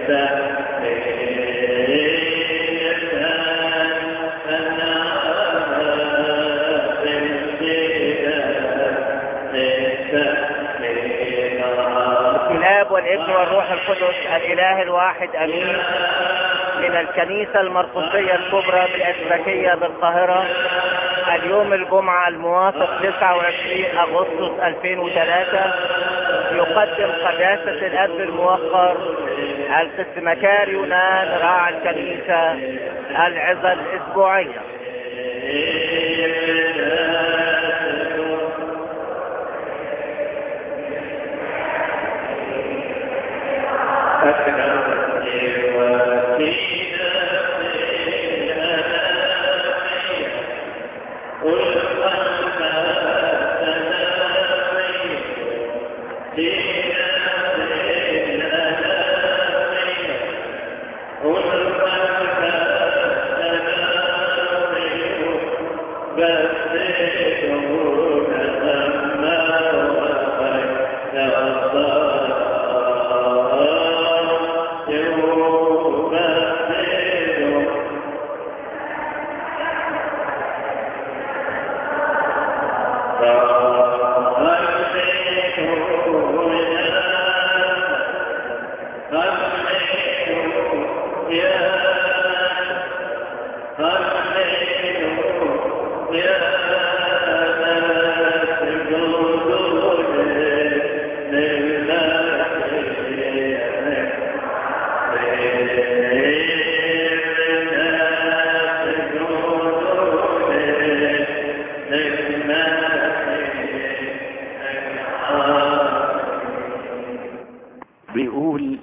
الاب والابن والروح القدس الاله الواحد امين من الكنيسة المرقسية الكبرى بالأسبكية بالقاهرة اليوم الجمعة الموافق 29 أغسطس 2003 يقدم قداسة الأب الموقر القس مكار يونان راعي الكنيسة العظة الأسبوعية بيقول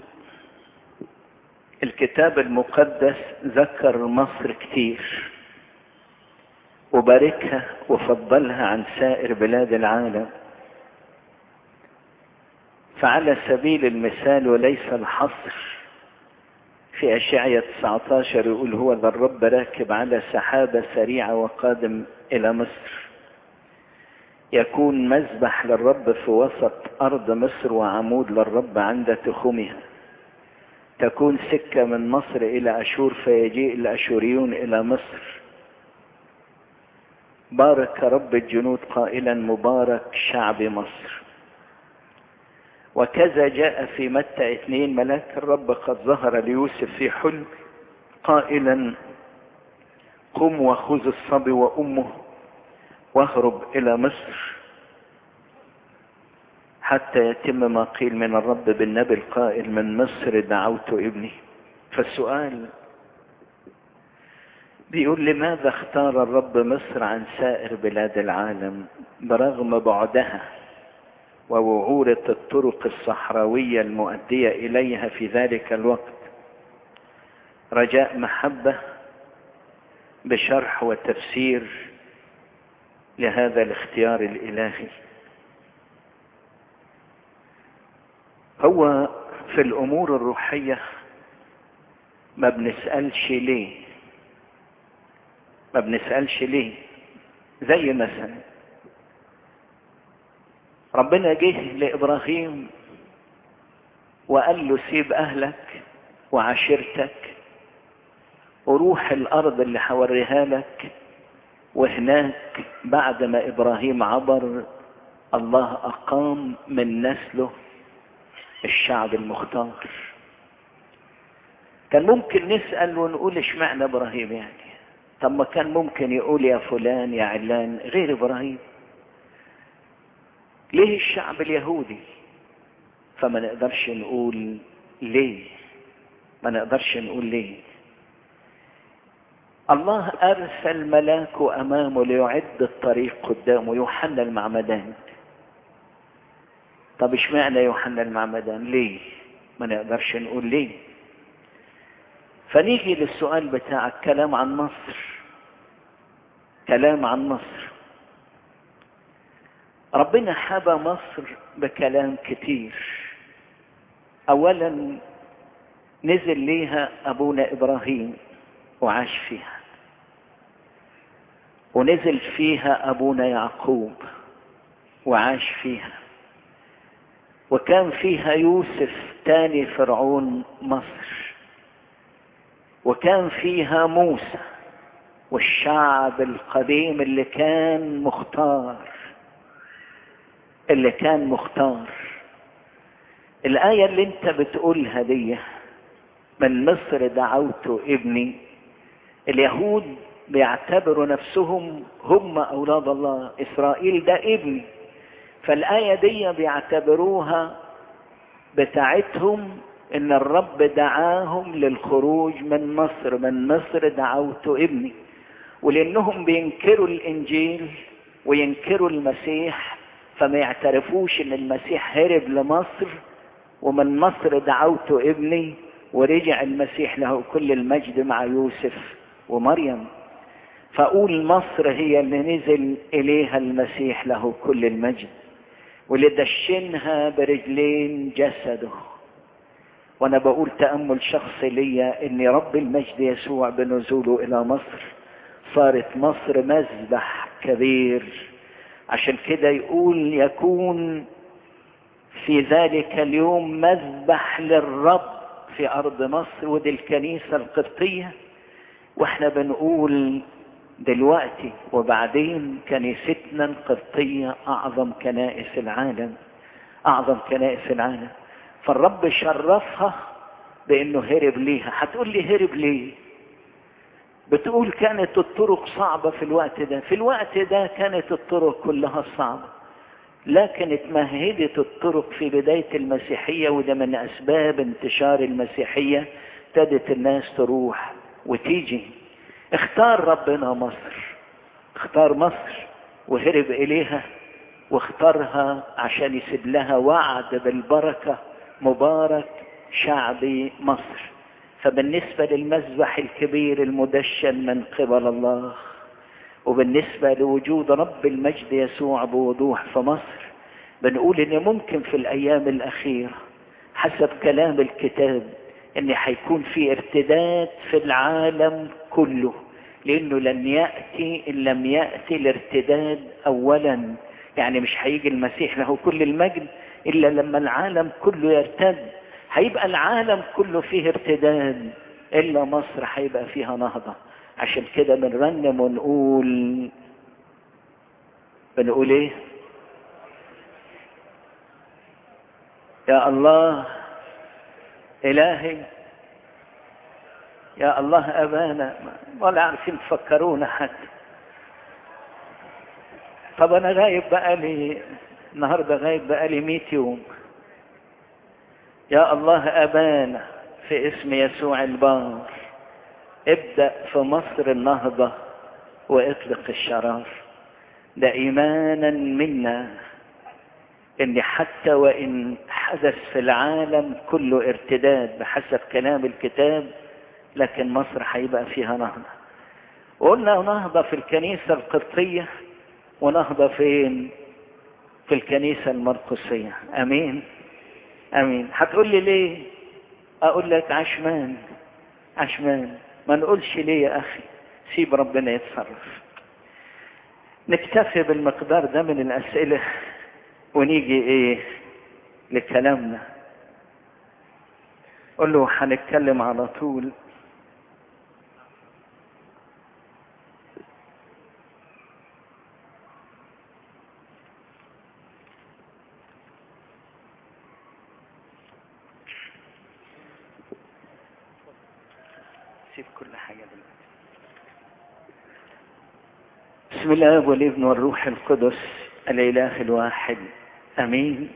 الكتاب المقدس ذكر مصر كتير وباركها وفضلها عن سائر بلاد العالم فعلى سبيل المثال وليس الحصر في أشعية 19 يقول هو ذا الرب راكب على سحابة سريعة وقادم إلى مصر يكون مذبح للرب في وسط أرض مصر وعمود للرب عند تخومها تكون سكة من مصر إلى أشور فيجيء الأشوريون إلى مصر بارك رب الجنود قائلا مبارك شعب مصر وكذا جاء في متى اثنين ملاك الرب قد ظهر ليوسف في حلم قائلا قم وخذ الصبي وأمه واهرب إلى مصر حتى يتم ما قيل من الرب بالنبي القائل من مصر دعوت ابني فالسؤال بيقول لماذا اختار الرب مصر عن سائر بلاد العالم برغم بعدها ووعورة الطرق الصحراوية المؤدية إليها في ذلك الوقت رجاء محبة بشرح وتفسير لهذا الاختيار الإلهي هو في الأمور الروحية ما بنسألش ليه ما بنسألش ليه زي مثلا ربنا جه لإبراهيم وقال له سيب أهلك وعشيرتك وروح الأرض اللي هوريها لك وهناك بعد ما إبراهيم عبر الله أقام من نسله الشعب المختار كان ممكن نسأل ونقول اشمعنى إبراهيم يعني طب ما كان ممكن يقول يا فلان يا علان غير إبراهيم ليه الشعب اليهودي فما نقدرش نقول ليه ما نقدرش نقول ليه الله أرسل ملاكه أمامه ليعد الطريق قدامه يوحنا المعمدان طب اشمعنى يوحنا المعمدان ليه ما نقدرش نقول ليه فنيجي للسؤال بتاع الكلام عن مصر كلام عن مصر ربنا حبى مصر بكلام كتير اولا نزل ليها ابونا ابراهيم وعاش فيها ونزل فيها ابونا يعقوب وعاش فيها وكان فيها يوسف تاني فرعون مصر وكان فيها موسى والشعب القديم اللي كان مختار اللي كان مختار الآية اللي انت بتقولها دي من مصر دعوت ابني اليهود بيعتبروا نفسهم هم أولاد الله إسرائيل ده ابني فالآية دي بيعتبروها بتاعتهم إن الرب دعاهم للخروج من مصر من مصر دعوت ابني ولأنهم بينكروا الإنجيل وينكروا المسيح فما يعترفوش إن المسيح هرب لمصر ومن مصر دعوت ابني ورجع المسيح له كل المجد مع يوسف ومريم فأقول مصر هي اللي نزل إليها المسيح له كل المجد واللي دشنها برجلين جسده وانا بقول تأمل شخصي ليا ان رب المجد يسوع بنزوله الى مصر صارت مصر مذبح كبير عشان كده يقول يكون في ذلك اليوم مذبح للرب في ارض مصر ودي الكنيسة القبطية واحنا بنقول دلوقتي وبعدين كنيستنا القبطية اعظم كنائس العالم اعظم كنائس العالم فالرب شرفها بانه هرب ليها هتقول لي هرب ليه بتقول كانت الطرق صعبة في الوقت ده في الوقت ده كانت الطرق كلها صعبة لكن اتمهدت الطرق في بداية المسيحية وده من أسباب انتشار المسيحية ابتدت الناس تروح وتيجي اختار ربنا مصر اختار مصر وهرب إليها واختارها عشان يسيب لها وعد بالبركة مبارك شعب مصر فبالنسبة للمذبح الكبير المدشن من قبل الله وبالنسبة لوجود رب المجد يسوع بوضوح في مصر بنقول ان ممكن في الايام الاخيرة حسب كلام الكتاب ان هيكون في ارتداد في العالم كله لانه لن يأتي ان لم يأتي الارتداد اولا يعني مش هيجي المسيح له كل المجد الا لما العالم كله يرتد هيبقى العالم كله فيه ارتداد الا مصر هيبقى فيها نهضة عشان كده بنرنم ونقول بنقول ايه يا الله الهي يا الله ابانا ولا عارفين تفكرونا حتى طب انا غايب بقالي النهارده غايب بقالي 100 يوم يا الله ابانا في اسم يسوع البار ابدأ في مصر النهضة واطلق الشرار ده ايمانا منا ان حتى وان حدث في العالم كله ارتداد بحسب كلام الكتاب لكن مصر هيبقى فيها نهضة وقلنا نهضة في الكنيسة القبطية ونهضة فين في الكنيسة المرقسية امين امين هتقول لي ليه اقول لك عشمان عشمان ما نقولش ليه يا اخي سيب ربنا يتصرف نكتفي بالمقدار ده من الاسئلة ونيجي ايه لكلامنا قل له هنتكلم على طول سيب كل حاجة دلوقتي بسم الله والابن والروح القدس الاله الواحد امين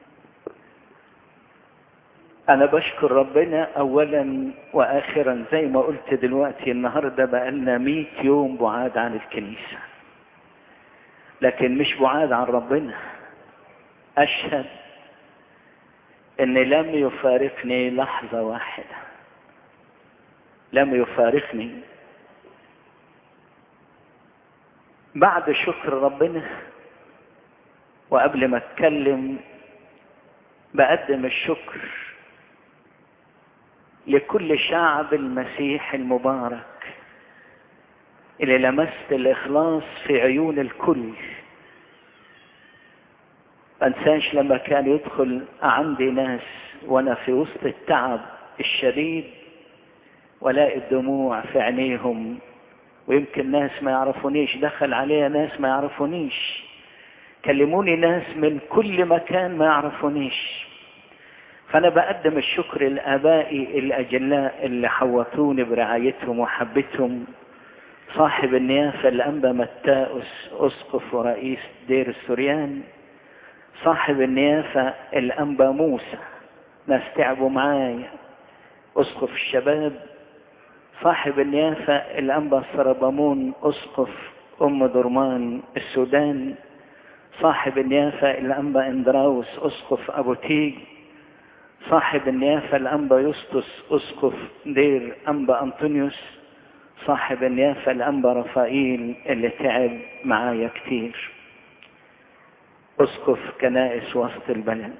انا بشكر ربنا اولا واخرا زي ما قلت دلوقتي النهارده بقالنا 100 يوم بعاد عن الكنيسه لكن مش بعاد عن ربنا اشهد ان لم يفارقني لحظه واحده لم يفارقني بعد شكر ربنا وقبل ما اتكلم بقدم الشكر لكل شعب المسيح المبارك اللي لمست الاخلاص في عيون الكل انساش لما كان يدخل عندي ناس وانا في وسط التعب الشديد ولاقي الدموع في عينيهم ويمكن ناس ما يعرفونيش دخل عليا ناس ما يعرفونيش كلموني ناس من كل مكان ما يعرفونيش فانا بقدم الشكر لابائي الاجلاء اللي حوطوني برعايتهم وحبتهم صاحب النيافة الأنبا متاؤس أسقف ورئيس دير السوريان صاحب النيافة الأنبا موسى ناس تعبوا معايا أسقف الشباب صاحب النيافة الأنبا سربمون أسقف أم درمان السودان صاحب النيافة الأنبا إندراوس أسقف أبو تيج صاحب النيافة الأنبا يسطس أسقف دير أنبا أنطونيوس صاحب النيافة الأنبا رفائيل اللي تعب معايا كتير أسقف كنائس وسط البلد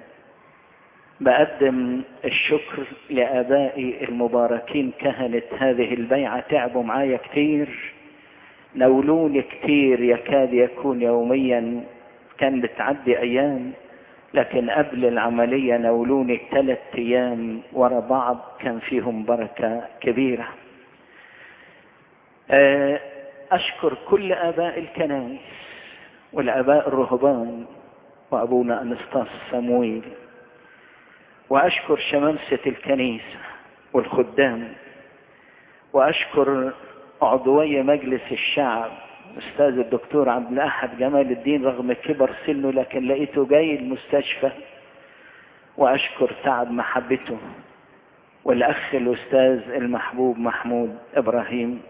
بقدم الشكر لآبائي المباركين كهنة هذه البيعة تعبوا معايا كتير نولوني كتير يكاد يكون يوميا كان بتعدي أيام لكن قبل العملية نولوني ثلاث أيام ورا بعض كان فيهم بركة كبيرة أشكر كل آباء الكنائس والآباء الرهبان وأبونا أنسطاس سمويل وأشكر شمامسة الكنيسة والخدام وأشكر عضوي مجلس الشعب أستاذ الدكتور عبد الأحد جمال الدين رغم كبر سنه لكن لقيته جاي المستشفى وأشكر تعب محبته والأخ الأستاذ المحبوب محمود إبراهيم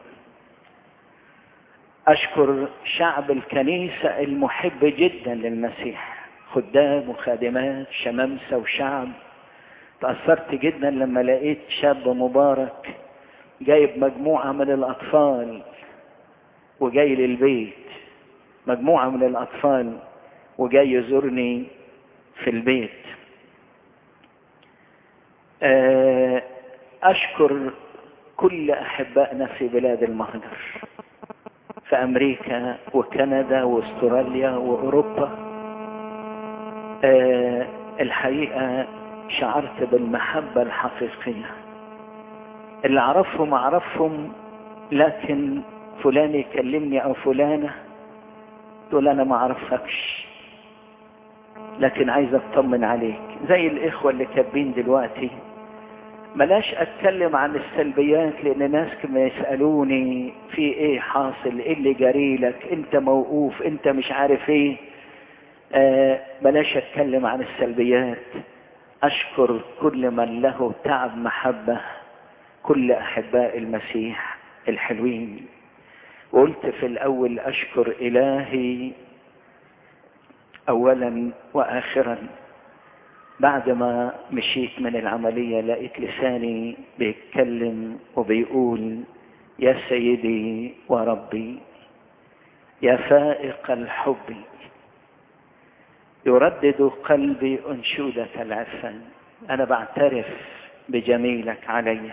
أشكر شعب الكنيسة المحب جدا للمسيح خدام وخادمات شمامسة وشعب تأثرت جدا لما لقيت شاب مبارك جايب مجموعة من الأطفال وجاي للبيت مجموعة من الأطفال وجاي يزورني في البيت أشكر كل أحبائنا في بلاد المهجر في أمريكا وكندا واستراليا وأوروبا الحقيقة شعرت بالمحبة الحقيقية اللي أعرفهم أعرفهم لكن فلان يكلمني أو فلانة تقول أنا ما أعرفكش لكن عايز أطمن عليك زي الإخوة اللي كاتبين دلوقتي بلاش أتكلم عن السلبيات لأن ناس كما يسألوني في إيه حاصل إيه اللي جاري لك أنت موقوف أنت مش عارف إيه آه بلاش أتكلم عن السلبيات أشكر كل من له تعب محبة كل أحباء المسيح الحلوين وقلت في الأول أشكر إلهي أولا وآخرا بعد ما مشيت من العملية لقيت لساني بيتكلم وبيقول يا سيدي وربي يا فائق الحب يردد قلبي أنشودة العفان أنا بعترف بجميلك علي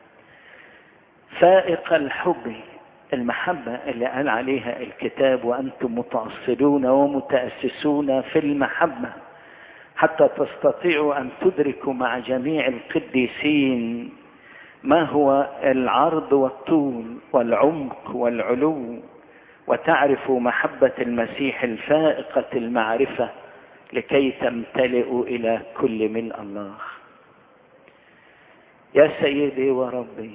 فائق الحب المحبة اللي قال عليها الكتاب وأنتم متأصلون ومتأسسون في المحبة حتى تستطيعوا أن تدركوا مع جميع القديسين ما هو العرض والطول والعمق والعلو وتعرفوا محبة المسيح الفائقة المعرفة لكي تمتلئوا إلى كل ملء الله يا سيدي وربي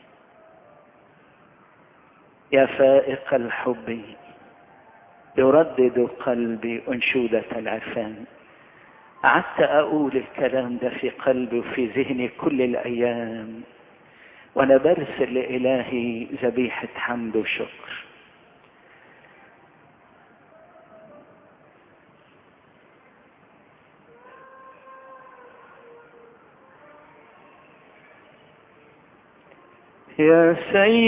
يا فائق الحب يردد قلبي أنشودة العرفان قعدت أقول الكلام ده في قلبي وفي ذهني كل الأيام وأنا برسل لإلهي ذبيحة حمد وشكر يا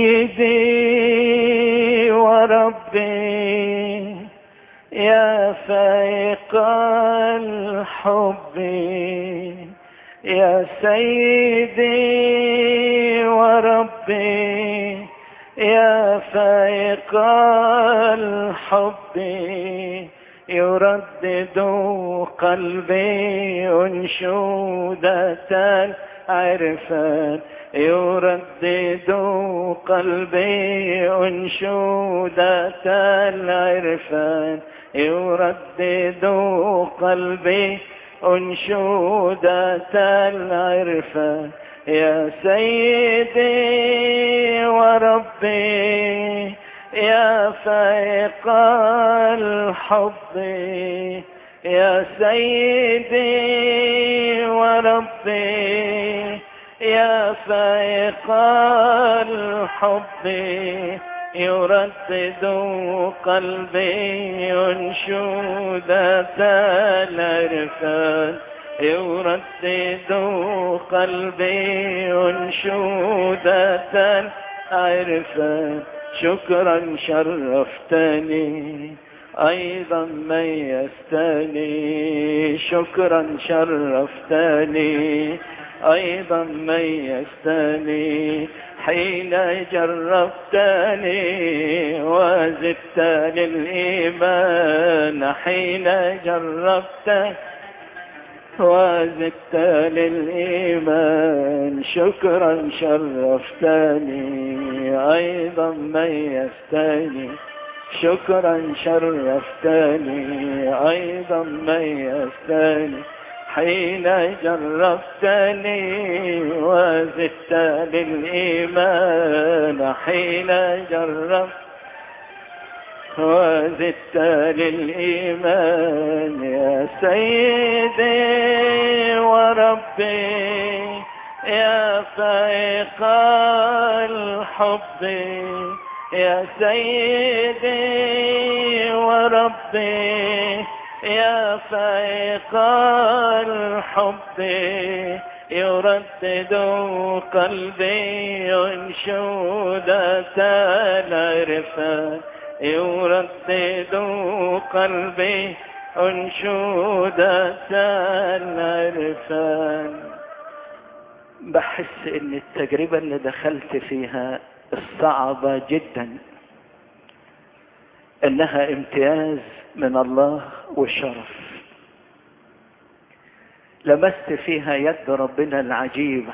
سيدي وربي يا فائق الحب يا سيدي وربي يا فائق الحب يردد قلبي أنشودة العرفان يردد قلبي أنشودة العرفان يردد قلبي أنشودة العرفان يا سيدي وربي يا فائق الحب يا سيدي وربي يا فائق الحب يردد قلبي أنشودة العرفان يردد قلبي أنشودة العرفان شكرا شرفتني أيضا ميزتني شكرا شرفتني أيضا ميزتني حين جربتني وزدت للإيمان حين جربتني وزدت للإيمان شكرا شرفتني أيضا ميزتني شكرا شرفتني أيضا ميزتني حين جربتني وزدت للإيمان حين جربت وزدت للإيمان يا سيدي وربي يا فائق الحب يا سيدي وربي يا فائق الحب يردد قلبي أنشودة العرفان يردد قلبي أنشودة العرفان بحس ان التجربة اللي دخلت فيها الصعبة جدا انها امتياز من الله والشرف لمست فيها يد ربنا العجيبة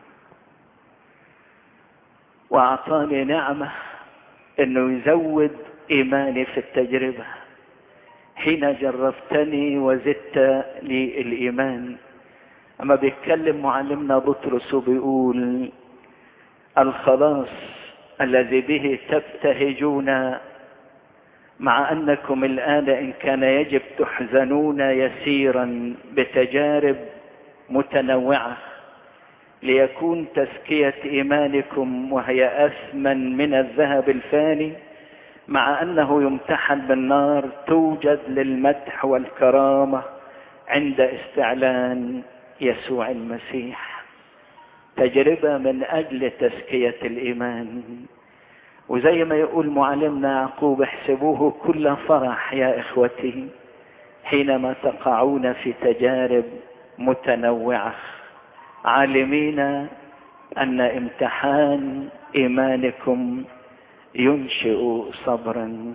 واعطاني نعمة انه يزود ايماني في التجربة حين جربتني وزدت لي الايمان اما بيتكلم معلمنا بطرس وبيقول الخلاص الذي به تبتهجون مع انكم الان ان كان يجب تحزنون يسيرا بتجارب متنوعه ليكون تزكيه ايمانكم وهي اثمن من الذهب الفاني مع انه يمتحن بالنار توجد للمدح والكرامه عند استعلان يسوع المسيح تجربه من اجل تزكيه الايمان وزي ما يقول معلمنا يعقوب احسبوه كل فرح يا اخوتي حينما تقعون في تجارب متنوعه عالمين ان امتحان ايمانكم ينشئ صبرا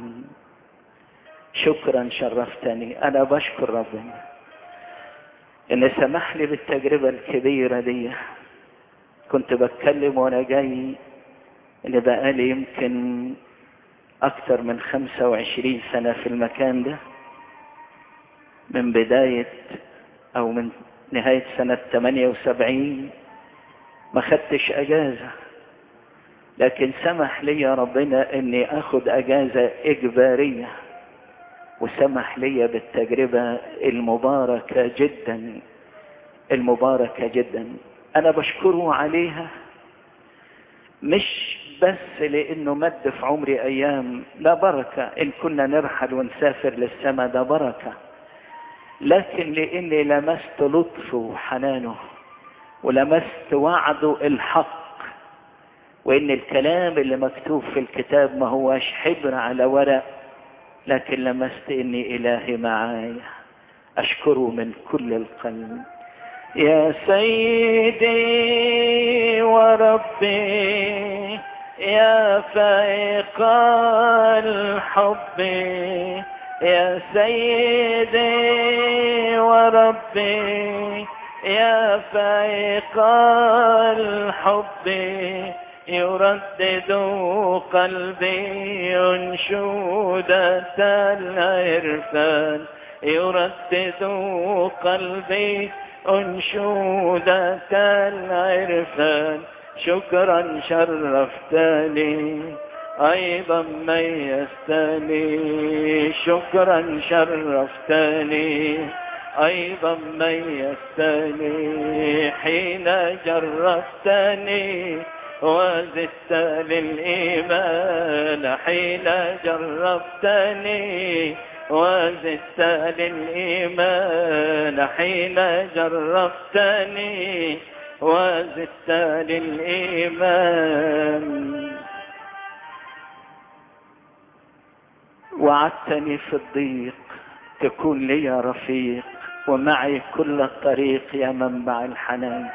شكرا شرفتني انا بشكر ربنا ان سمح لي بالتجربه الكبيره دي كنت بتكلم وانا جاي اللي بقالي يمكن أكثر من خمسة وعشرين سنة في المكان ده من بداية أو من نهاية سنة 78 ما خدتش أجازة لكن سمح لي ربنا إني أخد أجازة إجبارية وسمح لي بالتجربة المباركة جدا المباركة جدا أنا بشكره عليها مش بس لانه مد في عمري ايام لا بركة ان كنا نرحل ونسافر للسماء ده بركة لكن لاني لمست لطفه وحنانه ولمست وعده الحق وان الكلام اللي مكتوب في الكتاب ما هوش حبر على ورق لكن لمست اني الهي معايا اشكره من كل القلب يا سيدي وربي يا فائق الحب يا سيدي وربي يا فائق الحب يردد قلبي أنشودة العرفان يردد قلبي أنشودة العرفان شكرا شرفتني أيضا ميزتني شكرا شرفتني أيضا ميزتني حين جربتني وزدت للإيمان حين جربتني وزدت للإيمان حين جربتني وزدت للإيمان وعدتني في الضيق تكون لي رفيق ومعي كل الطريق يا منبع الحنان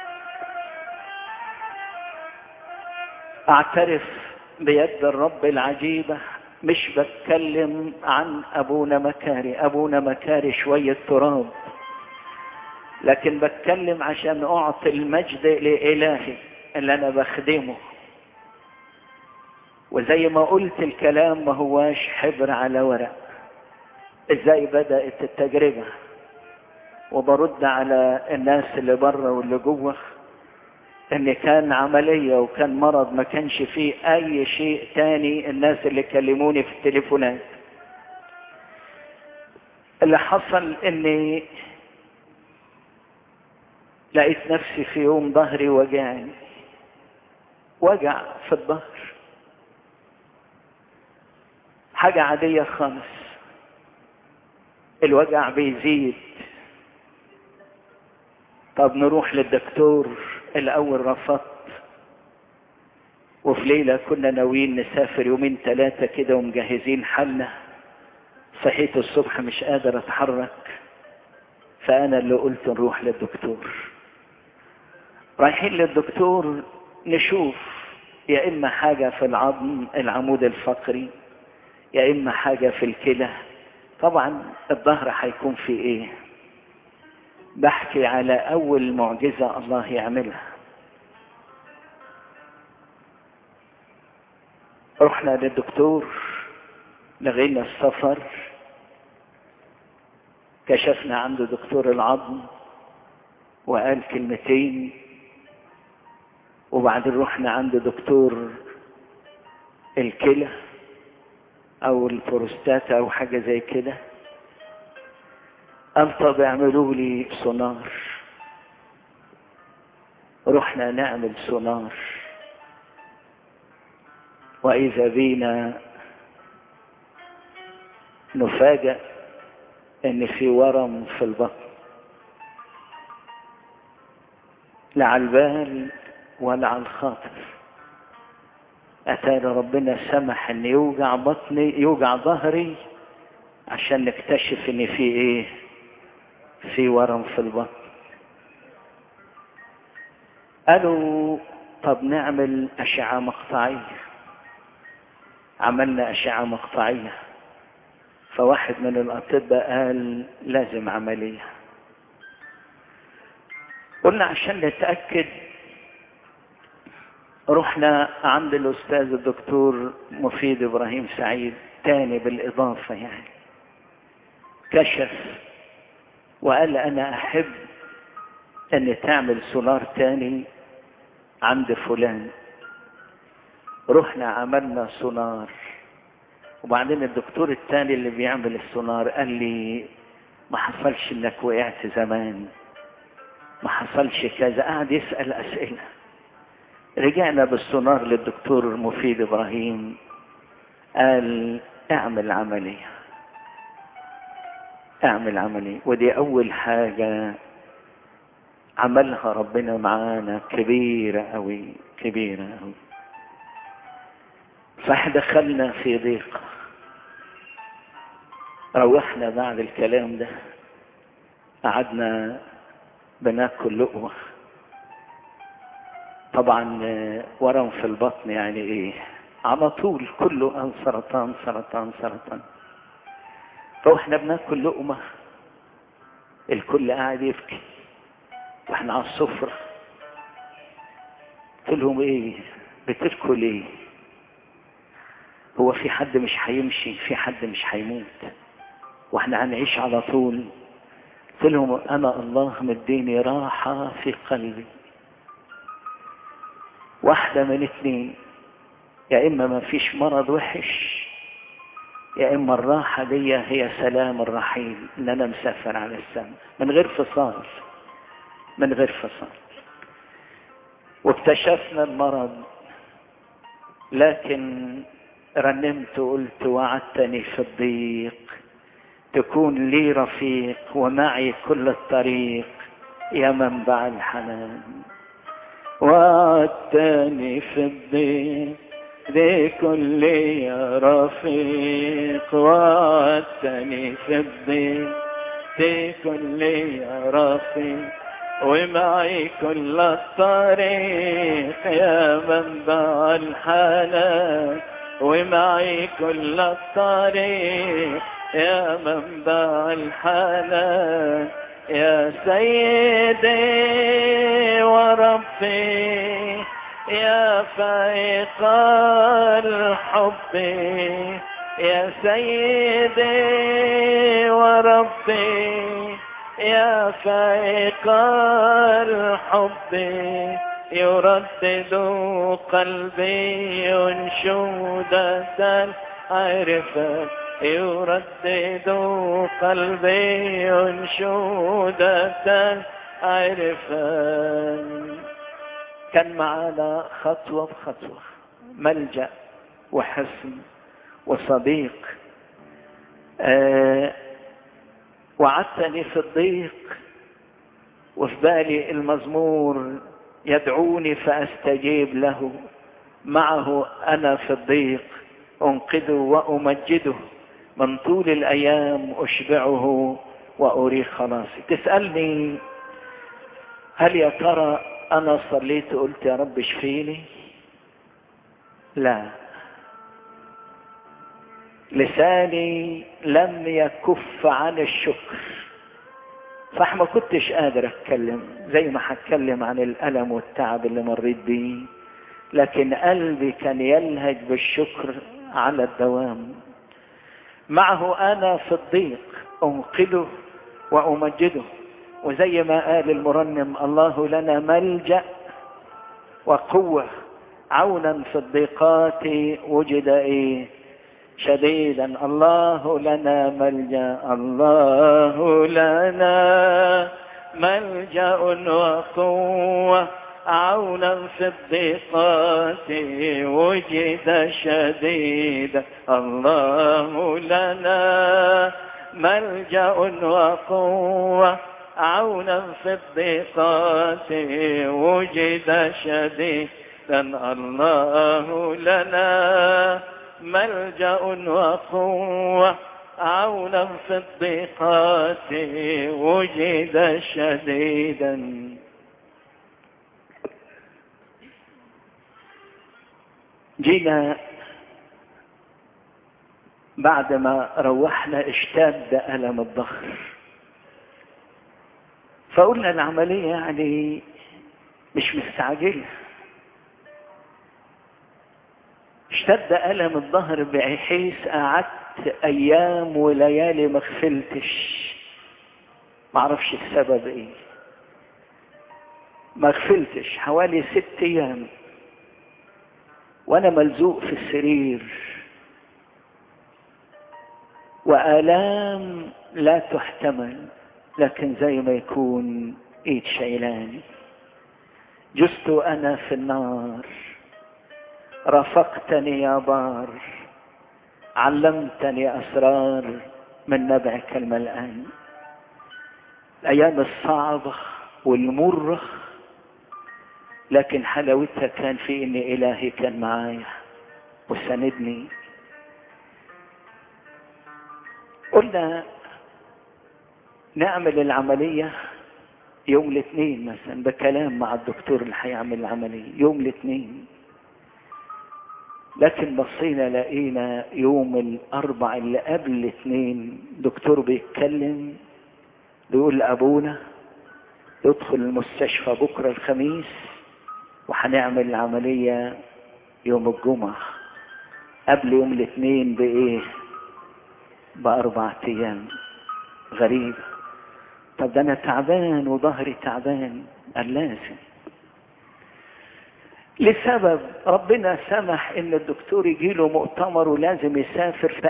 اعترف بيد الرب العجيبة مش بتكلم عن ابونا مكاري ابونا مكاري شوية تراب لكن بتكلم عشان اعطي المجد لالهي اللي انا بخدمه وزي ما قلت الكلام ما هواش حبر على ورق ازاي بدأت التجربة وبرد على الناس اللي بره واللي جوه ان كان عملية وكان مرض ما كانش فيه اي شيء تاني الناس اللي كلموني في التليفونات اللي حصل اني لقيت نفسي في يوم ظهري وجعني وجع في الظهر حاجة عادية خالص الوجع بيزيد طب نروح للدكتور الاول رفضت وفي ليلة كنا ناويين نسافر يومين ثلاثة كده ومجهزين حالنا صحيت الصبح مش قادر اتحرك فانا اللي قلت نروح للدكتور رايحين للدكتور نشوف يا اما حاجة في العظم العمود الفقري يا اما حاجة في الكلى طبعا الظهر هيكون في ايه بحكي على اول معجزة الله يعملها رحنا للدكتور لغينا السفر كشفنا عنده دكتور العظم وقال كلمتين وبعدين رحنا عند دكتور الكلى او البروستاتا او حاجة زي كده قال طب اعملوا لي سونار رحنا نعمل سونار واذا بينا نفاجأ ان في ورم في البطن لا على البال ولا على الخاطر اتاري ربنا سمح ان يوجع بطني يوجع ظهري عشان نكتشف ان في ايه في ورم في البطن قالوا طب نعمل اشعة مقطعية عملنا اشعة مقطعية فواحد من الاطباء قال لازم عملية قلنا عشان نتأكد رحنا عند الاستاذ الدكتور مفيد ابراهيم سعيد تاني بالاضافة يعني كشف وقال انا احب ان تعمل سونار تاني عند فلان رحنا عملنا سونار وبعدين الدكتور التاني اللي بيعمل السونار قال لي ما حصلش انك وقعت زمان ما حصلش كذا قعد يسأل اسئلة رجعنا بالسونار للدكتور مفيد ابراهيم قال اعمل عملية اعمل عملية ودي اول حاجة عملها ربنا معانا كبيرة قوي كبيرة قوي صح دخلنا في ضيق روحنا بعد الكلام ده قعدنا بناكل لقمة طبعا ورم في البطن يعني ايه على طول كله قال سرطان سرطان سرطان فاحنا بناكل لقمة الكل قاعد يبكي واحنا على السفرة قلت لهم ايه بتبكوا ليه هو في حد مش هيمشي في حد مش هيموت واحنا هنعيش على طول قلت لهم انا الله مديني راحة في قلبي واحدة من اتنين يا اما ما فيش مرض وحش يا اما الراحة دي هي سلام الرحيل ان انا مسافر على السماء من غير فصال من غير فصال واكتشفنا المرض لكن رنمت وقلت وعدتني في الضيق تكون لي رفيق ومعي كل الطريق يا منبع الحنان وعدتني في الضيق بكل يا رفيق وعدتني في الضيق بكل يا رفيق ومعي كل الطريق يا منبع الحنان ومعي كل الطريق يا منبع الحنان يا سيدي وربي يا فائق الحب يا سيدي وربي يا فائق الحب يردد قلبي أنشودة عرفت يردد قلبي أنشودة عرفا كان معانا خطوة بخطوة ملجأ وحسن وصديق آه وعدتني في الضيق وفي بالي المزمور يدعوني فاستجيب له معه انا في الضيق انقذه وامجده من طول الايام اشبعه واريق خلاصي تسالني هل يا ترى انا صليت وقلت يا رب اشفيني لا لساني لم يكف عن الشكر صح ما كنتش قادر اتكلم زي ما هتكلم عن الالم والتعب اللي مريت بيه لكن قلبي كان يلهج بالشكر على الدوام معه انا في الضيق انقذه وامجده وزي ما قال المرنم الله لنا ملجا وقوه عونا في الضيقات وجد ايه شديدا الله لنا ملجا الله لنا ملجا وقوه عونا في الضيقات وجد شديدا الله لنا ملجا وقوه عونا في الضيقات وجد شديدا الله لنا ملجا وقوه عونا في الضيقات وجد شديدا جينا بعد ما روحنا اشتد ألم الظهر فقلنا العملية يعني مش مستعجلة اشتد ألم الظهر بحيث قعدت أيام وليالي ما غفلتش معرفش السبب ايه ما غفلتش حوالي ست ايام وانا ملزوق في السرير والام لا تحتمل لكن زي ما يكون ايد شيلاني جست انا في النار رافقتني يا بار علمتني اسرار من نبعك الملآن الايام الصعبه والمره لكن حلاوتها كان في ان الهي كان معايا وساندني قلنا نعمل العملية يوم الاثنين مثلا بكلام مع الدكتور اللي هيعمل العملية يوم الاثنين لكن بصينا لقينا يوم الاربع اللي قبل الاثنين دكتور بيتكلم بيقول لابونا يدخل المستشفى بكره الخميس وهنعمل العمليه يوم الجمعه قبل يوم الاثنين بايه باربع ايام غريب طب ده انا تعبان وظهري تعبان قال لازم لسبب ربنا سمح ان الدكتور يجي له مؤتمر ولازم يسافر ف...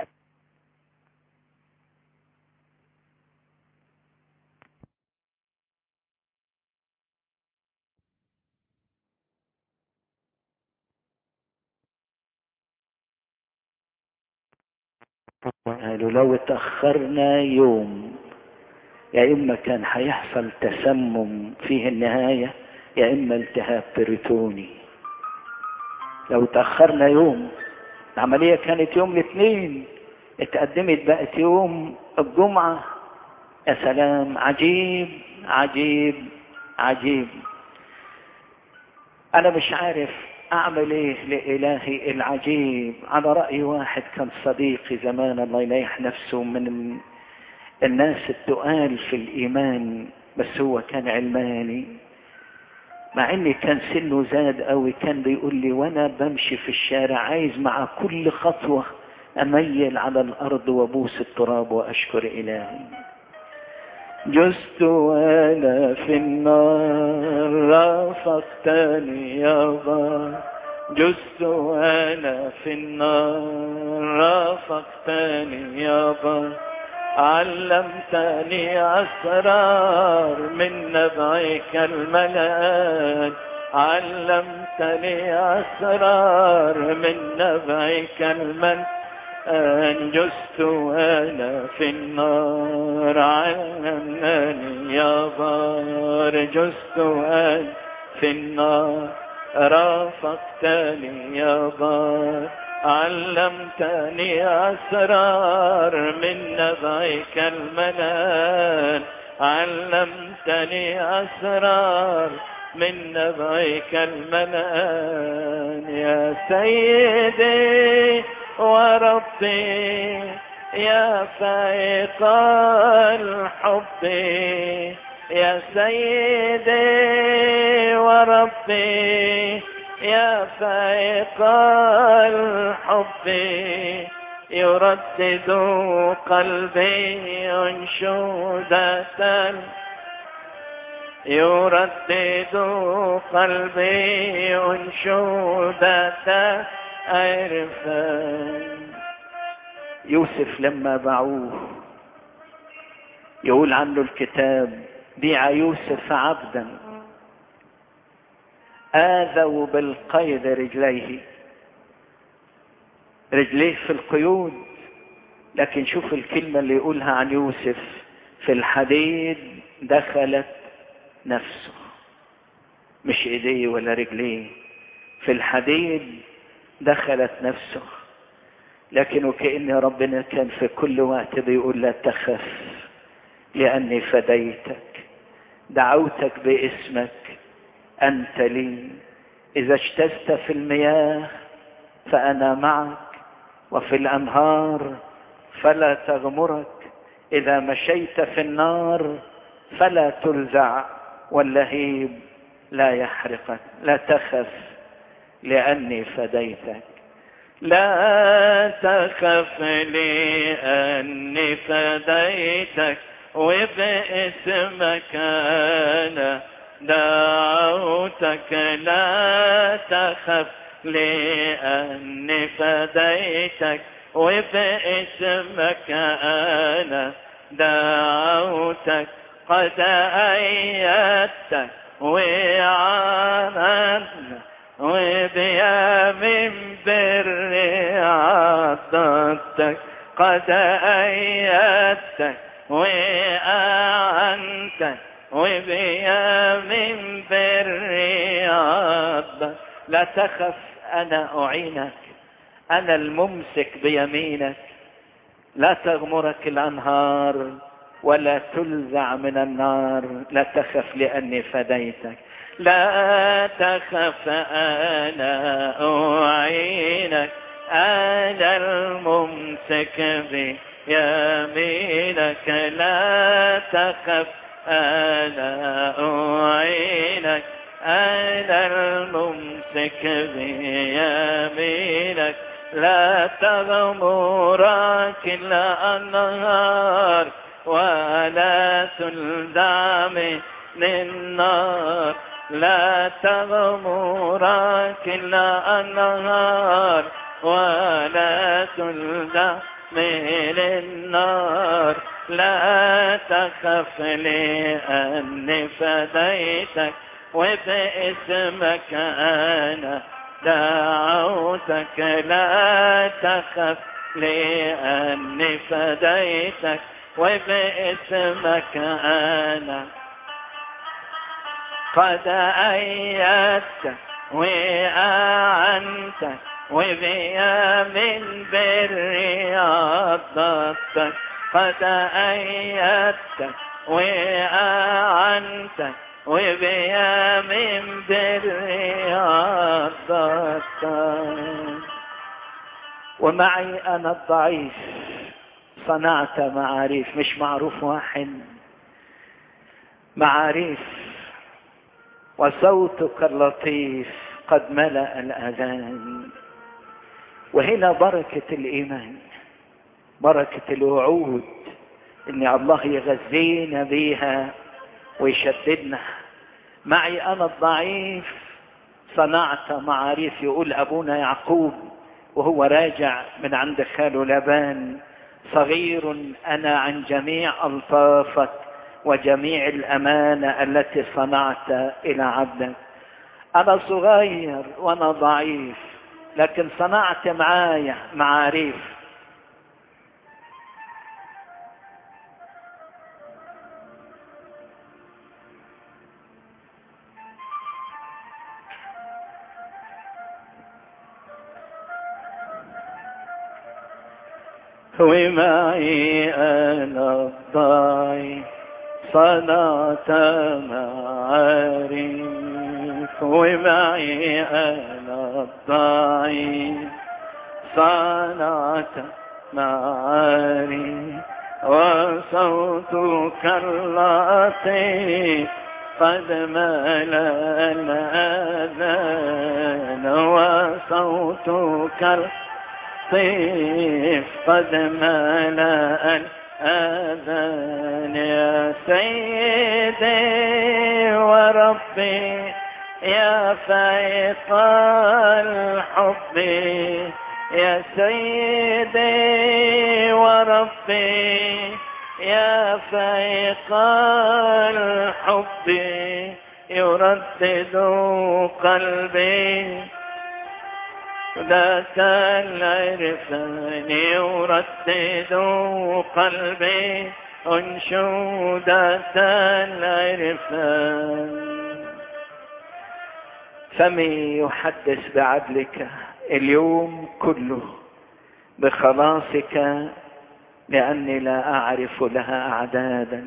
قالوا لو اتأخرنا يوم يا إما كان هيحصل تسمم فيه النهاية يا إما التهاب بريتوني لو تأخرنا يوم العملية كانت يوم الاثنين اتقدمت بقت يوم الجمعة يا سلام عجيب عجيب عجيب أنا مش عارف أعمل إيه لإلهي العجيب على رأي واحد كان صديقي زمان الله يريح نفسه من الناس التقال في الإيمان بس هو كان علماني مع اني كان سنه زاد قوي كان بيقول لي وانا بمشي في الشارع عايز مع كل خطوة اميل على الارض وابوس التراب واشكر الهي جزت وانا في النار رافقتني يابا جزت وانا في النار رافقتني يابا علمتني أسرار من نبعك الملآن علمتني أسرار من نبعك الملآن جزت وأنا في النار علمني يا بار جزت وأنا في النار رافقتني يا بار علمتني أسرار من نبعك المنان علمتني أسرار من نبعك المنان يا سيدي وربي يا فائق الحب يا سيدي وربي يا فائق الحب يردد قلبي أنشودة يردد قلبي أنشودة عرفان يوسف لما باعوه يقول عنه الكتاب بيع يوسف عبدا آذوا بالقيد رجليه رجليه في القيود لكن شوف الكلمة اللي يقولها عن يوسف في الحديد دخلت نفسه مش ايديه ولا رجليه في الحديد دخلت نفسه لكن وكأن ربنا كان في كل وقت بيقول لا تخف لأني فديتك دعوتك باسمك أنت لي إذا اجتزت في المياه فأنا معك وفي الأنهار فلا تغمرك إذا مشيت في النار فلا تلزع واللهيب لا يحرقك لا تخف لأني فديتك لا تخف لأني فديتك وباسمك أنا دعوتك لا تخف لأني فديتك وباسمك أنا دعوتك قد أيدتك وعانتنا وبيا من بر عضدتك قد أيدتك وأعنتك وبيا من بر عضدتك لا تخف أنا أعينك أنا الممسك بيمينك لا تغمرك الأنهار ولا تلزع من النار لا تخف لأني فديتك لا تخف أنا أعينك أنا الممسك بيمينك لا تخف أنا أعينك أنا الممسك بيمينك لا تغمرك الأنهار ولا تلدع من النار لا تغمرك الأنهار ولا تلدع من النار لا تخف لأني فديتك وباسمك أنا دعوتك لا تخف لأني فديتك وباسمك أنا قد أيدت وأعنت وبيا من بري عضتك قد أيدت وأعنت وبيا من بري عضتك ومعي أنا الضعيف صنعت معاريف مش معروف واحد معاريف وصوتك اللطيف قد ملأ الأذان وهنا بركة الإيمان بركة الوعود إن الله يغذينا بيها ويشددنا معي أنا الضعيف صنعت معاريف يقول أبونا يعقوب وهو راجع من عند خاله لبان صغير أنا عن جميع ألطافك وجميع الأمانة التي صنعت إلى عبدك أنا صغير وأنا ضعيف لكن صنعت معايا معاريف ومعي أنا الضعيف صنعت معاريف ومعي أنا الضعيف صنعت معاريف وصوتك اللطيف قد ملأ الأذان وصوتك اللطيف قد ملأ الأذان يا سيدي وربي يا فائق الحب يا سيدي وربي يا فائق الحب يردد قلبي ذاك العرفان يردد قلبي أنشودة العرفان فمي يحدث بعدلك اليوم كله بخلاصك لأني لا أعرف لها أعدادا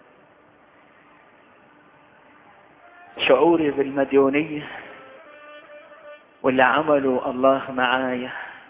شعوري بالمديونية واللي عمله الله معايا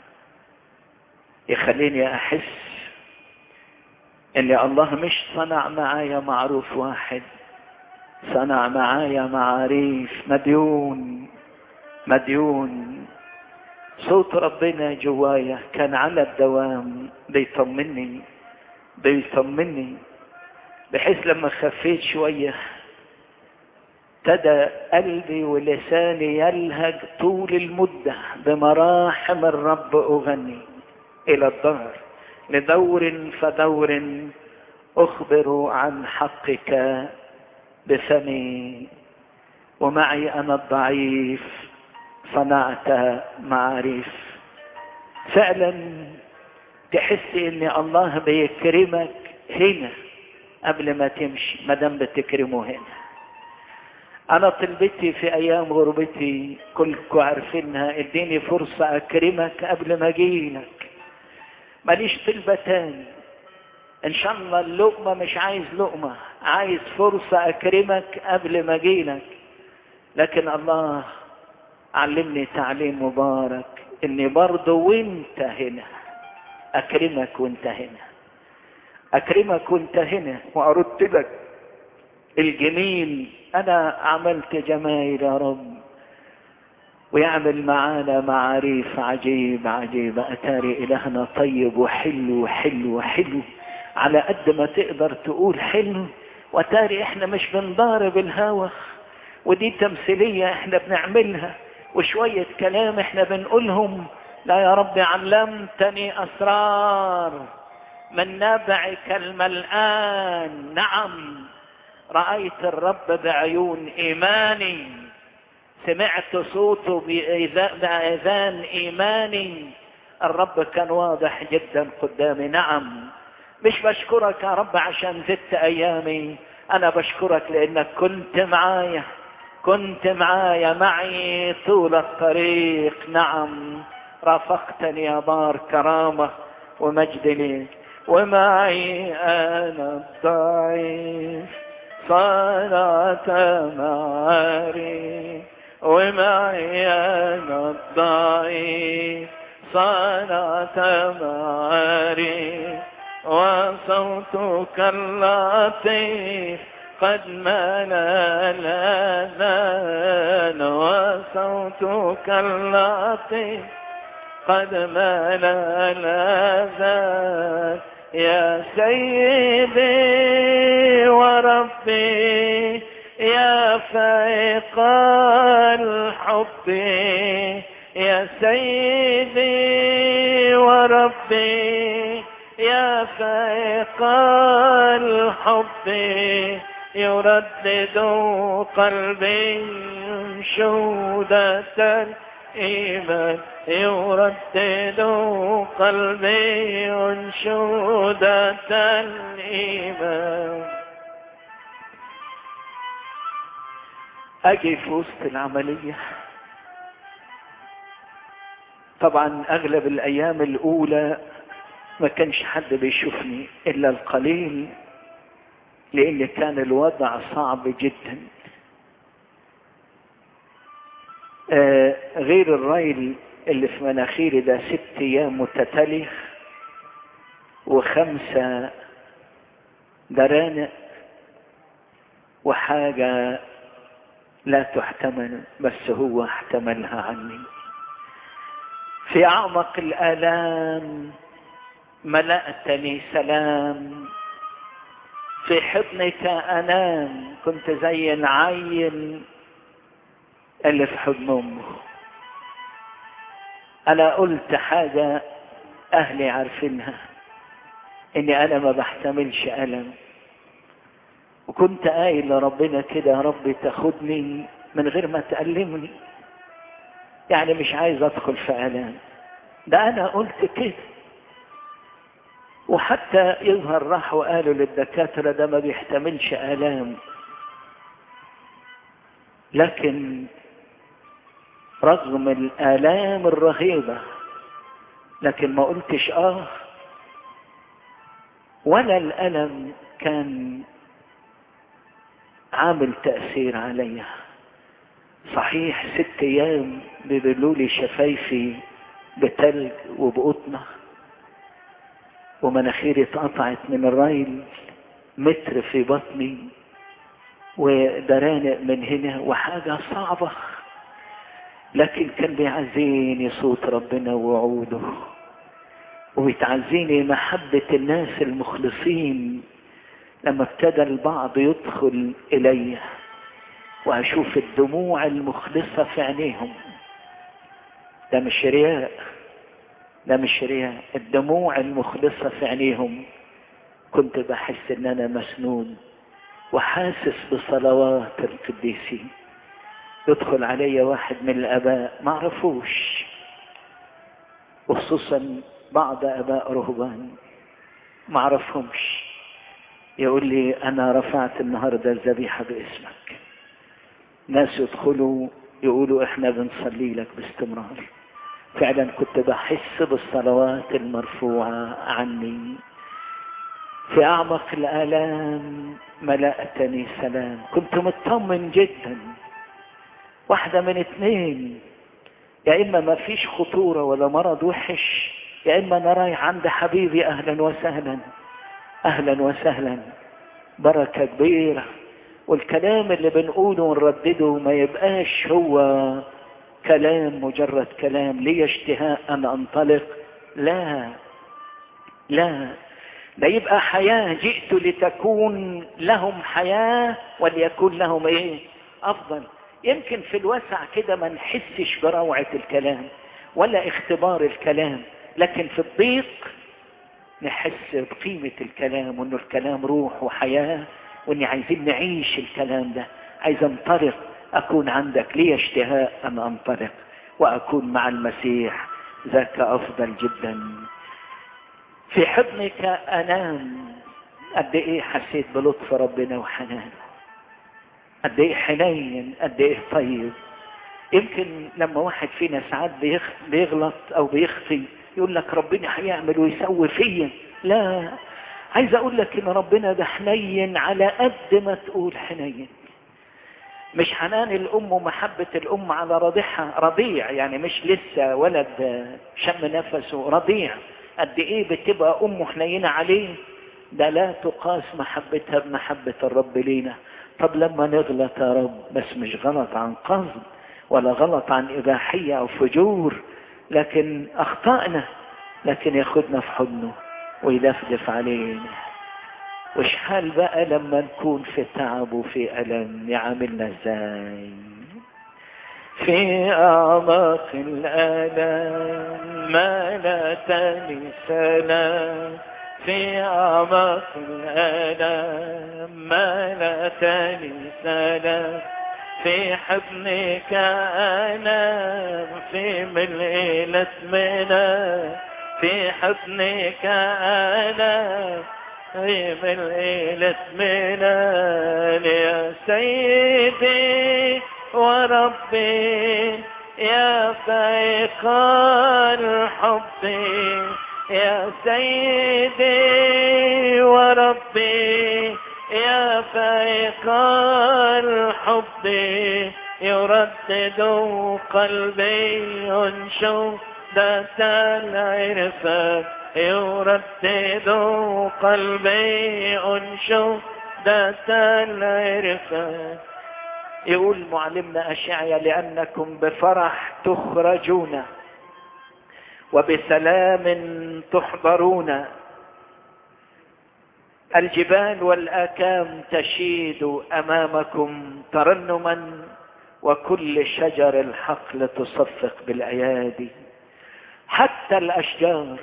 يخليني أحس إن الله مش صنع معايا معروف واحد صنع معايا معاريف مديون مديون صوت ربنا جوايا كان على الدوام بيطمني بيطمني بحيث لما خفيت شوية ابتدى قلبي ولساني يلهج طول المدة بمراحم الرب أغني إلى الظهر لدور فدور أخبر عن حقك بفمي ومعي أنا الضعيف صنعت معاريف فعلا تحس ان الله بيكرمك هنا قبل ما تمشي ما دام بتكرمه هنا انا طلبتي في ايام غربتي كلكم عارفينها اديني فرصة اكرمك قبل ما اجيلك ماليش طلبة تاني ان شاء الله اللقمة مش عايز لقمة عايز فرصة اكرمك قبل ما اجيلك لكن الله علمني تعليم مبارك اني برضه وانت هنا اكرمك وانت هنا اكرمك وانت هنا وارد لك الجميل انا عملت جمايل يا رب ويعمل معانا معاريف عجيب عجيب اتاري الهنا طيب وحلو وحلو وحلو على قد ما تقدر تقول حلو وتاري احنا مش بنضارب الهوى ودي تمثيلية احنا بنعملها وشوية كلام احنا بنقولهم لا يا رب علمتني اسرار من نبعك الملآن نعم رأيت الرب بعيون ايماني سمعت صوته بأذان ايماني الرب كان واضح جدا قدامي نعم مش بشكرك يا رب عشان زدت ايامي انا بشكرك لانك كنت معايا كنت معايا معي طول الطريق نعم رافقتني يا بار كرامة ومجد لي ومعي انا الضعيف صارت معاري ومعي انا الضعيف صارت معاري وصوتك اللطيف قد ملا الأذان وصوتك اللطيف قد ملا الأذان يا سيدي وربي يا فائق الحب يا سيدي وربي يا فائق الحب يردد قلبي انشودة الإيمان يردد قلبي انشودة الإيمان أجي في وسط العملية طبعا أغلب الأيام الأولى ما كانش حد بيشوفني إلا القليل لان كان الوضع صعب جدا آه غير الريل اللي في مناخيري ده ست ايام متتالية وخمسة درانق وحاجة لا تحتمل بس هو احتملها عني في اعمق الالام ملأتني سلام في حضنك انام كنت زي العيل اللي في حضن امه انا قلت حاجة اهلي عارفينها اني انا ما بحتملش الم وكنت قايل لربنا كده يا رب تاخدني من غير ما تألمني يعني مش عايز ادخل في الام ده انا قلت كده وحتى يظهر راح وقالوا للدكاترة ده ما بيحتملش آلام لكن رغم الآلام الرهيبة لكن ما قلتش آه ولا الألم كان عامل تأثير عليا صحيح ست أيام بيبلوا لي شفايفي بتلج وبقطنه ومناخيري اتقطعت من الريل متر في بطني ودرانق من هنا وحاجة صعبة لكن كان بيعزيني صوت ربنا ووعوده وبتعزيني محبة الناس المخلصين لما ابتدى البعض يدخل إلي وأشوف الدموع المخلصة في عينيهم ده مش رياء ده مش رياء الدموع المخلصة في عينيهم كنت بحس ان انا مسنون وحاسس بصلوات القديسين يدخل علي واحد من الاباء ما اعرفوش وخصوصا بعض اباء رهبان ما اعرفهمش يقول لي انا رفعت النهارده الذبيحه باسمك ناس يدخلوا يقولوا احنا بنصلي لك باستمرار فعلا كنت بحس بالصلوات المرفوعة عني في أعمق الآلام ملأتني سلام كنت مطمن جدا واحدة من اتنين يا اما ما فيش خطورة ولا مرض وحش يا اما انا رايح عند حبيبي اهلا وسهلا اهلا وسهلا بركة كبيرة والكلام اللي بنقوله ونردده ما يبقاش هو كلام مجرد كلام لي اشتهاء ان انطلق لا لا ده يبقى حياة جئت لتكون لهم حياة وليكون لهم ايه افضل يمكن في الوسع كده ما نحسش بروعة الكلام ولا اختبار الكلام لكن في الضيق نحس بقيمة الكلام وانه الكلام روح وحياة واني عايزين نعيش الكلام ده عايز انطلق اكون عندك لي اشتهاء ان انطلق واكون مع المسيح ذاك افضل جدا في حضنك انام قد ايه حسيت بلطف ربنا وحنانه قد ايه حنين قد ايه طيب يمكن لما واحد فينا ساعات بيغلط او بيخفي يقول لك ربنا هيعمل ويسوي فيا لا عايز اقول لك ان ربنا ده حنين على قد ما تقول حنين مش حنان الام ومحبة الام على رضيعها رضيع يعني مش لسه ولد شم نفسه رضيع قد ايه بتبقى امه حنينة عليه ده لا تقاس محبتها بمحبة الرب لينا طب لما نغلط يا رب بس مش غلط عن قصد ولا غلط عن اباحية او فجور لكن اخطأنا لكن ياخدنا في حضنه ويدفدف علينا وش حال بقى لما نكون في تعب وفي ألم يعاملنا ازاي في أعماق الألم ما لا تلي سلام في أعماق الألم ما لا تلي سلام في حضنك أنام في ملء الأثمنة في حضنك أنام في ملء الأثمنة يا سيدي وربي يا فائق الحب يا سيدي وربي يا فائق الحب يردد قلبي انشو ذات العرفة يردد قلبي انشو ذات العرفة يقول معلمنا أشعيا لأنكم بفرح تخرجون وبسلام تحضرون الجبال والآكام تشيد أمامكم ترنما وكل شجر الحقل تصفق بالأيادي حتى الأشجار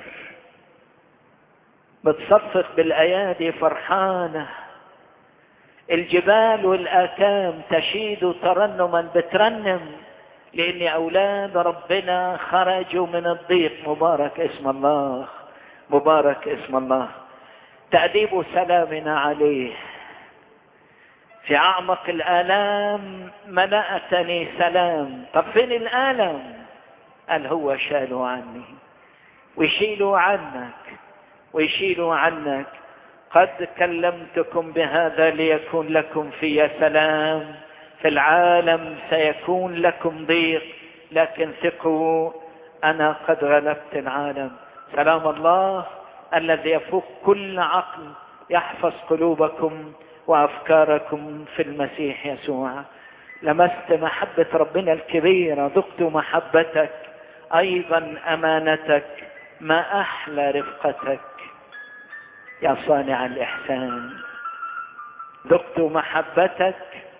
بتصفق بالأيادي فرحانة الجبال والآكام تشيد ترنما بترنم لأن أولاد ربنا خرجوا من الضيق مبارك اسم الله مبارك اسم الله تأديب سلامنا عليه في أعمق الآلام ملأتني سلام طب فين الآلام قال هو شاله عني ويشيله عنك ويشيله عنك قد كلمتكم بهذا ليكون لكم في سلام في العالم سيكون لكم ضيق لكن ثقوا انا قد غلبت العالم سلام الله الذي يفوق كل عقل يحفظ قلوبكم وافكاركم في المسيح يسوع لمست محبه ربنا الكبيره ذقت محبتك ايضا امانتك ما احلى رفقتك يا صانع الإحسان ذقت محبتك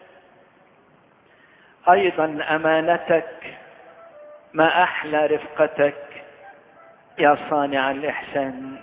أيضا أمانتك ما أحلى رفقتك يا صانع الإحسان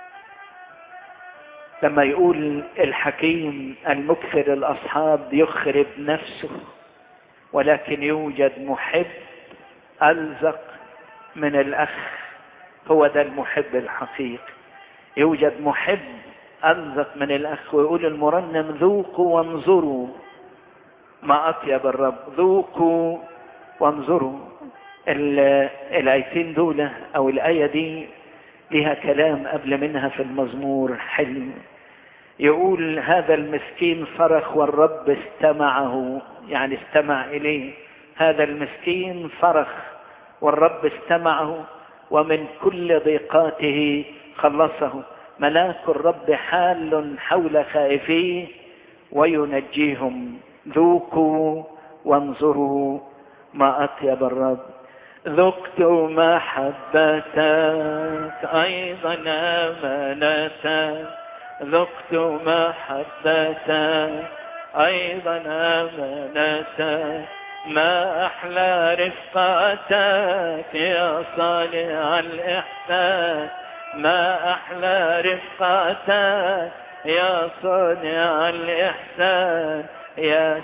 لما يقول الحكيم المكثر الأصحاب يخرب نفسه ولكن يوجد محب ألزق من الأخ هو ده المحب الحقيقي يوجد محب ألزق من الأخ ويقول المرنم ذوقوا وانظروا ما أطيب الرب ذوقوا وانظروا الآيتين دول أو الآية دي لها كلام قبل منها في المزمور حلو يقول هذا المسكين صرخ والرب استمعه يعني استمع إليه هذا المسكين صرخ والرب استمعه ومن كل ضيقاته خلصه ملاك الرب حال حول خائفيه وينجيهم ذوقوا وانظروا ما أطيب الرب ذقت محبتك أيضا أمانتك ذقت محبتك أيضا أمانتك ما أحلى رفقتك يا صانع الإحسان ما أحلى رفقتك يا صانع الإحسان يا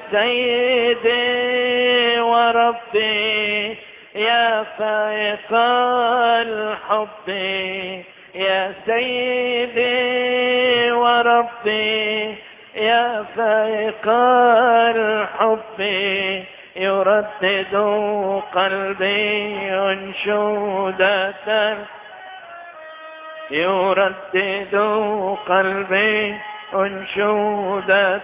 سيدي وربي يا فائق الحب يا سيدي وربي يا فائق الحب يردد قلبي أنشودة يردد قلبي أنشودة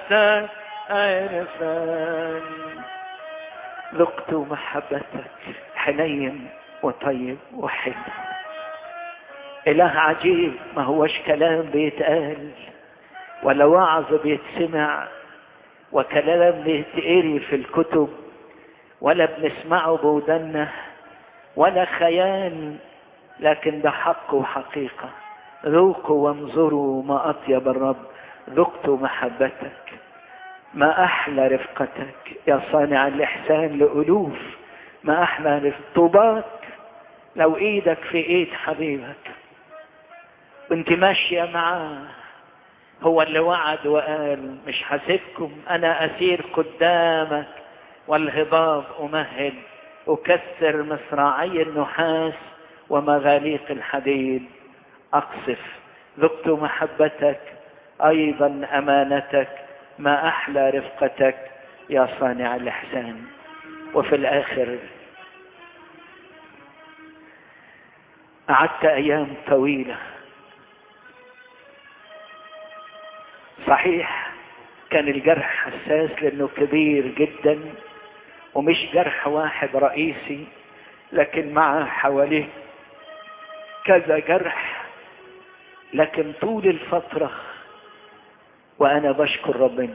عرفان ذقت محبتك حنين وطيب وحلو إله عجيب ما هوش كلام بيتقال ولا وعظ بيتسمع وكلام بيتقري في الكتب ولا بنسمعه بودنا ولا خيال لكن ده حق وحقيقة ذوقوا وانظروا ما أطيب الرب ذقت محبتك ما أحلى رفقتك يا صانع الإحسان لألوف ما أحلى رفق طوباك لو إيدك في إيد حبيبك وانت ماشية معاه هو اللي وعد وقال مش حاسبكم أنا أسير قدامك والهضاب أمهد أكسر مصراعي النحاس ومغاليق الحديد أقصف ذقت محبتك أيضا أمانتك ما أحلى رفقتك يا صانع الإحسان وفي الآخر قعدت أيام طويلة صحيح كان الجرح حساس لأنه كبير جدا ومش جرح واحد رئيسي لكن مع حواليه كذا جرح لكن طول الفترة وأنا بشكر ربنا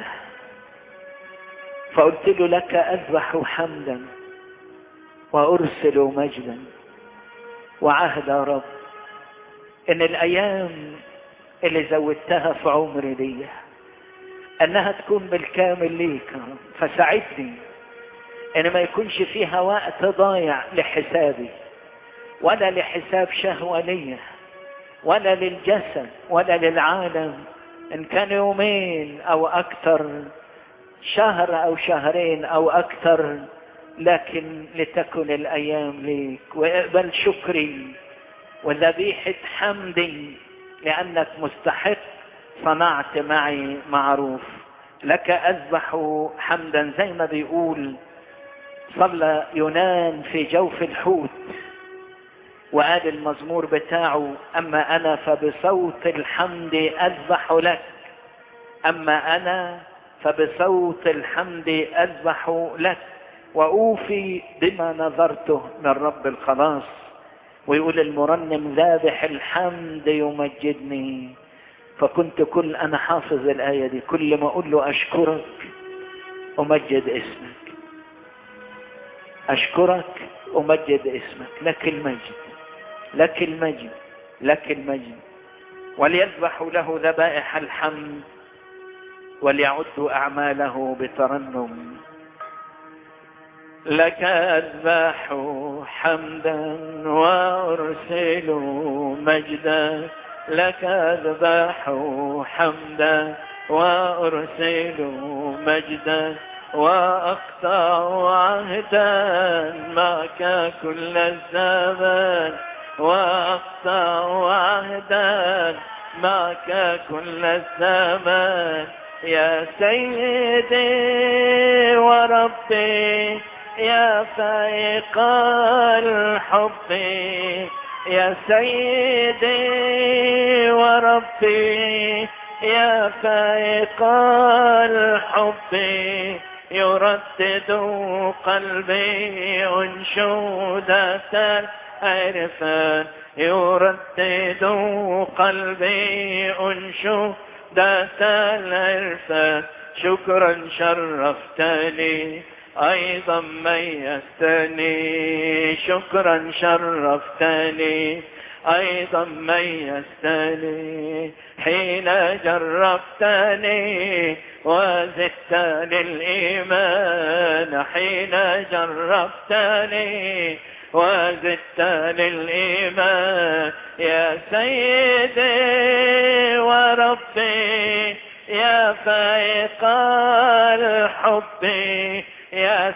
فقلت له لك أذبح حمدا وأرسل مجدا وعهد يا رب إن الأيام اللي زودتها في عمري دي أنها تكون بالكامل ليك يا رب فساعدني إن ما يكونش فيها وقت ضايع لحسابي ولا لحساب شهوة ليا ولا للجسد ولا للعالم إن كان يومين أو أكثر شهر أو شهرين أو أكثر لكن لتكن الأيام ليك واقبل شكري وذبيحة حمدي لأنك مستحق صنعت معي معروف لك أذبح حمدا زي ما بيقول صلى يونان في جوف الحوت وقال المزمور بتاعه أما أنا فبصوت الحمد أذبح لك أما أنا فبصوت الحمد أذبح لك وأوفي بما نظرته من رب الخلاص ويقول المرنم ذابح الحمد يمجدني فكنت كل أنا حافظ الآية دي كل ما أقول له أشكرك أمجد اسمك أشكرك أمجد اسمك لك المجد لك المجد لك المجد وليذبح له ذبائح الحمد وليعدوا أعماله بترنم لك أذبح حمدا وأرسل مجدا لك أذبح حمدا وأرسل مجدا وأقطع عهدا معك كل الزمان وأقطع عهدا معك كل الزمان يا سيدي وربي يا فائق الحب يا سيدي وربي يا فائق الحب يردد قلبي أنشودة العرفان يردد قلبي أنشودة العرفان شكرا شرفتني أيضا ميزتني شكرا شرفتني أيضا ميزتني حين جربتني وزدتني الإيمان حين جربتني وزدتني الإيمان يا سيدي وربي يا فائق الحب يا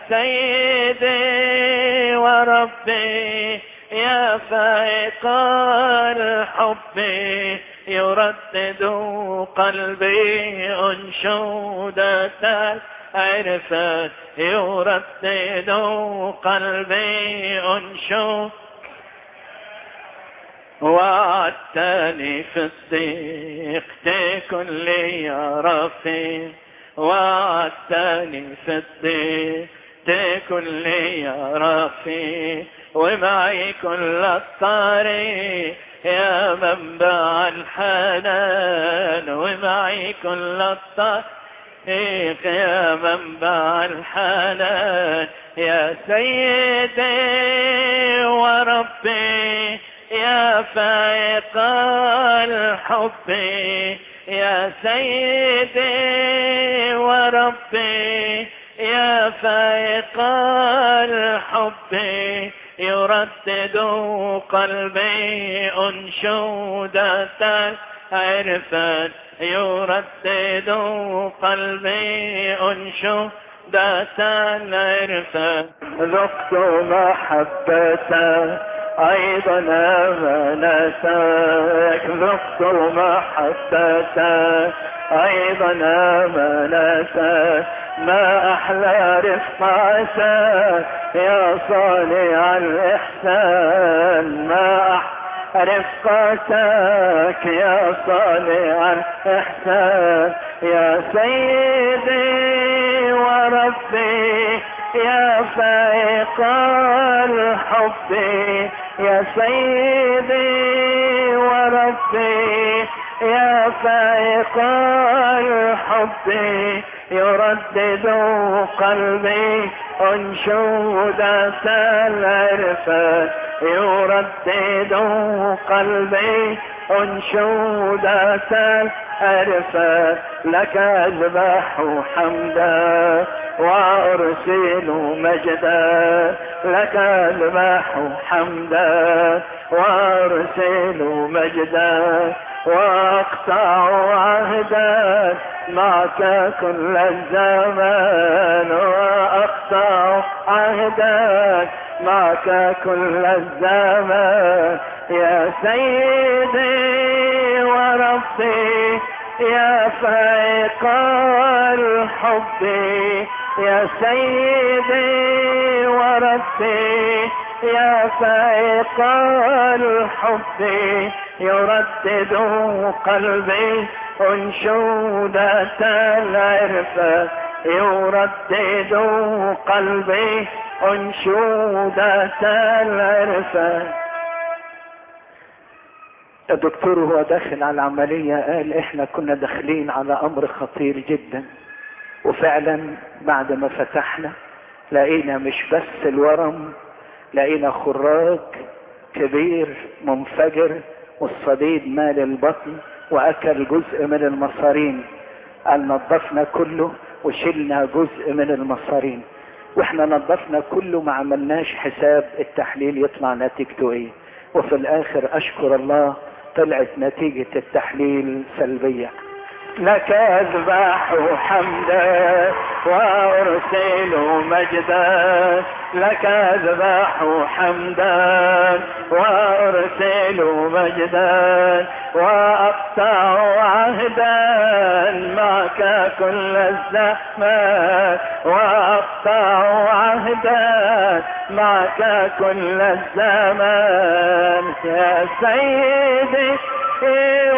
سيدي وربي يا فائق الحب يردد قلبي أنشودة العرفان يردد قلبي أنشودة وعدتني في الضيق تكن لي يا رفيق وعدتني في الضيق تكن لي يا رفيق ومعي كل الطريق يا منبع الحنان ومعي كل الطريق يا منبع الحنان يا سيدي وربي يا فائق الحب يا سيدي وربي يا فائق الحب يردد قلبي أنشودة العرفان يردد قلبي أنشودة العرفان ذقت محبته أيضا أمانتك ذقت محبتك أيضا أمانتك ما أحلى رفقتك يا صانع الإحسان ما أحلى رفقتك يا صانع الإحسان يا سيدي وربي يا فائق الحب يا سيدي وربي يا فائق الحب يردد قلبي أنشودة العرفان يردد قلبي أنشودة العرفان لك أذبح حمدا وأرسل مجدا لك أذبح حمدا وأرسل مجدا وأقطع عهدا معك كل الزمان وأقطع عهدا معك كل الزمان يا سيدي وربي يا فائق الحب يا سيدي وربي يا فائق الحب يردد قلبي أنشودة العرفة يردد قلبي أنشودة العرفة الدكتور هو داخل على العملية قال احنا كنا داخلين على امر خطير جدا وفعلا بعد ما فتحنا لقينا مش بس الورم لقينا خراج كبير منفجر والصديد مال البطن واكل جزء من المصارين قال نظفنا كله وشلنا جزء من المصارين واحنا نظفنا كله ما عملناش حساب التحليل يطلع نتيجته ايه وفي الاخر اشكر الله طلعت نتيجة التحليل سلبية لك اذبح حمدا وارسل مجدا لك اذبح حمدا وارسل مجدا واقطع عهدا معك كل الزمان واقطع عهدا معك كل الزمان يا سيدي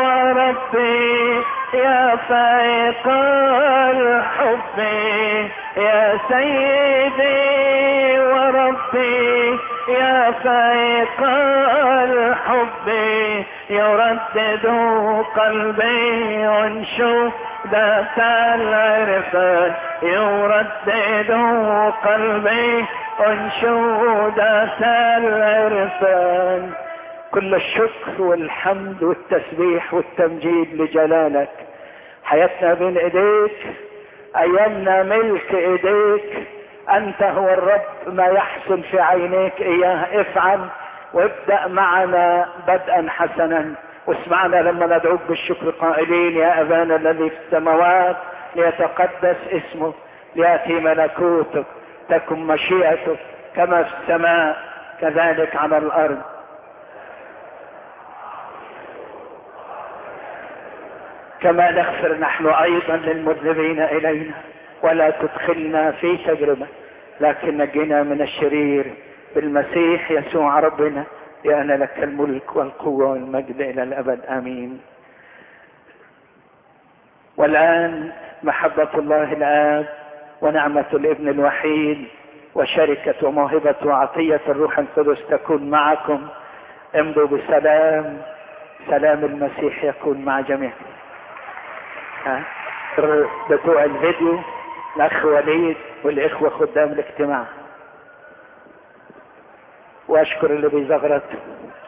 وربي يا فائق الحب يا سيدي وربي يا فائق الحب يردد قلبي انشودة العرفان يردد قلبي انشودة العرفان كل الشكر والحمد والتسبيح والتمجيد لجلالك حياتنا بين ايديك ايامنا ملك ايديك انت هو الرب ما يحسن في عينيك اياه افعل وابدأ معنا بدءا حسنا واسمعنا لما ندعوك بالشكر قائلين يا ابانا الذي في السماوات ليتقدس اسمك لياتي ملكوتك تكن مشيئتك كما في السماء كذلك على الارض كما نغفر نحن ايضا للمذنبين الينا ولا تدخلنا في تجربه لكن نجنا من الشرير بالمسيح يسوع ربنا لان لك الملك والقوه والمجد الى الابد امين والان محبه الله الاب ونعمه الابن الوحيد وشركه وموهبه وعطيه الروح القدس تكون معكم امضوا بسلام سلام المسيح يكون مع جميعكم ها بتوع الفيديو الاخ وليد والاخوه خدام الاجتماع واشكر اللي بيزغرط